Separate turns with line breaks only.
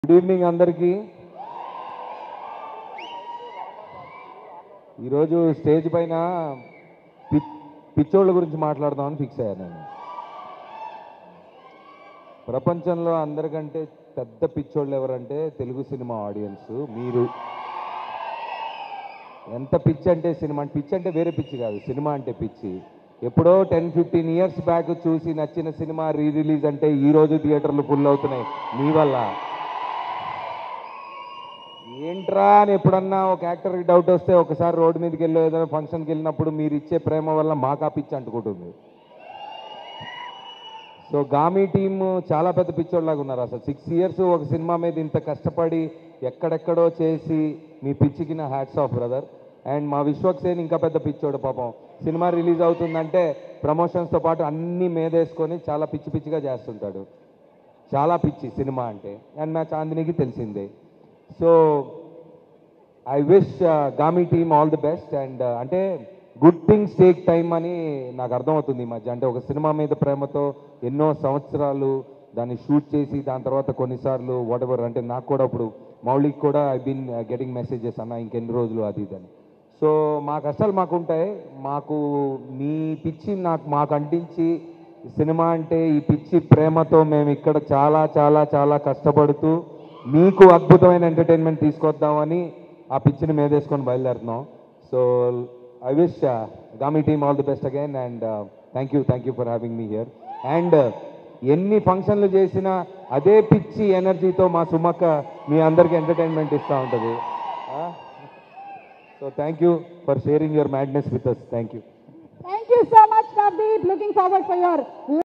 Good evening అందరికీ ఈరోజు stage పైన పి- పిచ్చోళ్ళ గురించి మాట్లాడదామని ఫిక్స్ అయ్యాను నేను ప్రపంచంలో అందరికంటే పెద్ద పిచ్చోళ్ళు ఎవరంటే తెలుగు సినిమా ఆడియన్స్ మీరు ఎంత పిచ్చి అంటే సినిమా పిచ్చి అంటే వేరే పిచ్చి కాదు సినిమా అంటే పిచ్చి ఎప్పుడో టెన్ ఫిఫ్టీన్ ఇయర్స్ బ్యాక్ చూసి నచ్చిన సినిమా రీ రిలీజ్ అంటే ఈ రోజు థియేటర్లు ఫుల్ అవుతున్నాయి మీ వల్ల ఏంట్రా అని ఎప్పుడన్నా ఒక యాక్టర్కి డౌట్ వస్తే ఒకసారి రోడ్డు మీదకి వెళ్ళి ఏదైనా ఫంక్షన్కి వెళ్ళినప్పుడు మీరు ఇచ్చే ప్రేమ వల్ల మాకా పిచ్చి అంటుకుంటుంది సో గామి టీమ్ చాలా పెద్ద పిచ్చోళ్ళలాగా ఉన్నారు అసలు సిక్స్ ఇయర్స్ ఒక సినిమా మీద ఇంత కష్టపడి ఎక్కడెక్కడో చేసి మీ పిచ్చికి నా హ్యాట్స్ ఆఫ్ బ్రదర్ అండ్ మా విశ్వక్ సేన్ ఇంకా పెద్ద పిచ్చోడు పాపం సినిమా రిలీజ్ అవుతుందంటే ప్రమోషన్స్తో పాటు అన్నీ మేదేసుకొని చాలా పిచ్చి పిచ్చిగా చేస్తుంటాడు చాలా పిచ్చి సినిమా అంటే అండ్ మా చాందినికి తెలిసిందే so I wish Gaami team all the best and అంటే గుడ్ థింగ్స్ టేక్ టైం అని నాకు అర్థమవుతుంది ఈ మధ్య అంటే ఒక సినిమా మీద ప్రేమతో ఎన్నో సంవత్సరాలు దాన్ని షూట్ చేసి దాని తర్వాత కొన్నిసార్లు వాట్ ఎవర్ అంటే నాకు కూడా ఇప్పుడు మౌలిక్ కూడా ఐ బీన్ గెటింగ్ మెసేజెస్ అన్న ఇంకెన్ని రోజులు అది ఇది అని సో మా కష్టాలు మాకు ఉంటాయి మాకు మీ పిచ్చి నాకు మాకు అంటించి సినిమా అంటే ఈ పిచ్చి ప్రేమతో మేము ఇక్కడ చాలా చాలా చాలా కష్టపడుతూ మీకు అద్భుతమైన ఎంటర్టైన్మెంట్ తీసుకొద్దామని ఆ పిచ్చిని మేదేసుకొని బయలుదేరుతున్నాం so I wish Gaami team all the best again and thank you thank you for having me here and ఎన్ని ఫంక్షన్లు చేసినా అదే పిచ్చి ఎనర్జీతో మా సుమక్క మీ అందరికీ ఎంటర్టైన్మెంట్ ఇస్తూ ఉంటుంది so thank you for sharing your madness with us thank you
Thank you so much, Navdeep. Looking forward for your